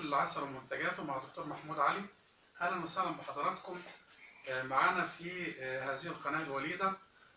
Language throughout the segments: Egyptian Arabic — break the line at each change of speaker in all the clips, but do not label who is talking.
العسل ومنتجاته مع دكتور محمود علي اهلا وسهلا بحضراتكم آه، معانا في آه، هذه القناه الوليده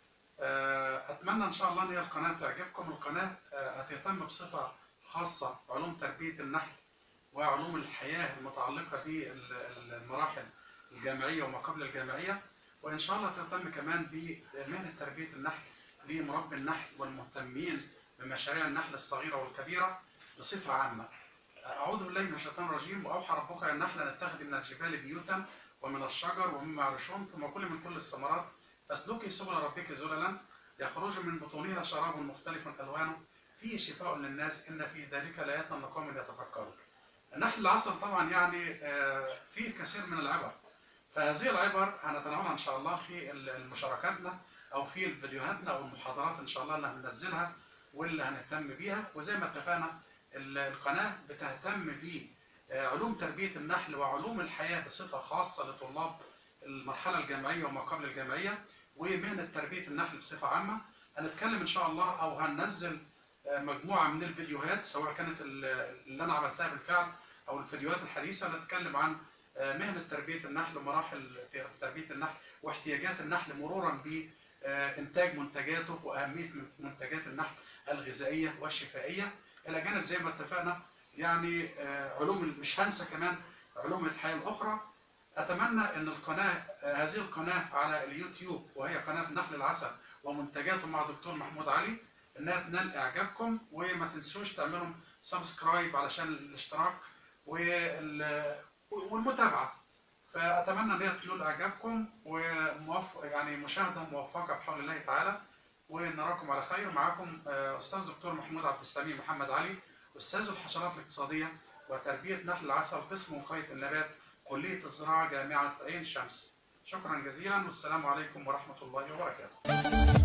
آه، اتمنى ان شاء الله ان هي القناه تعجبكم القناه آه، هتهتم بصفه خاصه بعلوم تربيه النحل وعلوم الحياه المتعلقه بالمراحل الجامعيه وما قبل الجامعيه وان شاء الله تهتم كمان بمهنه تربيه النحل لمربي النحل والمهتمين بمشاريع النحل الصغيره والكبيره بصفه عامه أعوذ بالله من الشيطان الرجيم وأوحى ربك إلى النحل أن اتخذ من الجبال بيوتا ومن الشجر ومما يعرشون ثم كل من كل الثمرات فاسلكي سبل ربك ذللا يخرج من بطونها شراب مختلف ألوانه فيه شفاء للناس إن في ذلك لآيات لقوم يتفكرون. النحل العسل طبعا يعني آه، فيه كثير من العبر فهذه العبر هنتناولها إن شاء الله في المشاركاتنا أو في فيديوهاتنا أو المحاضرات إن شاء الله اللي هننزلها واللي هنهتم بيها وزي ما اتفقنا القناة بتهتم بعلوم تربية النحل وعلوم الحياة بصفة خاصة لطلاب المرحلة الجامعية وما قبل الجامعية ومهنة تربية النحل بصفة عامة هنتكلم إن شاء الله أو هننزل مجموعة من الفيديوهات سواء كانت اللي أنا عملتها بالفعل أو الفيديوهات الحديثة نتكلم عن مهنة تربية النحل ومراحل تربية النحل واحتياجات النحل مرورا بإنتاج منتجاته وأهمية منتجات النحل الغذائية والشفائية الى جانب زي ما اتفقنا يعني آه، علوم مش هنسى كمان علوم الحياه الاخرى اتمنى ان القناه آه، هذه القناه على اليوتيوب وهي قناه نحل العسل ومنتجاته مع دكتور محمود علي انها تنال اعجابكم وما تنسوش تعملوا سبسكرايب علشان الاشتراك وال- والمتابعه فاتمنى ان هي تنال اعجابكم وموفق يعني مشاهده موفقه بحول الله تعالى ونراكم على خير معكم آه، استاذ دكتور محمود عبد السميع محمد علي استاذ الحشرات الاقتصاديه وتربيه نحل العسل قسم وقايه النبات كليه الزراعه جامعه عين شمس شكرا جزيلا والسلام عليكم ورحمه الله وبركاته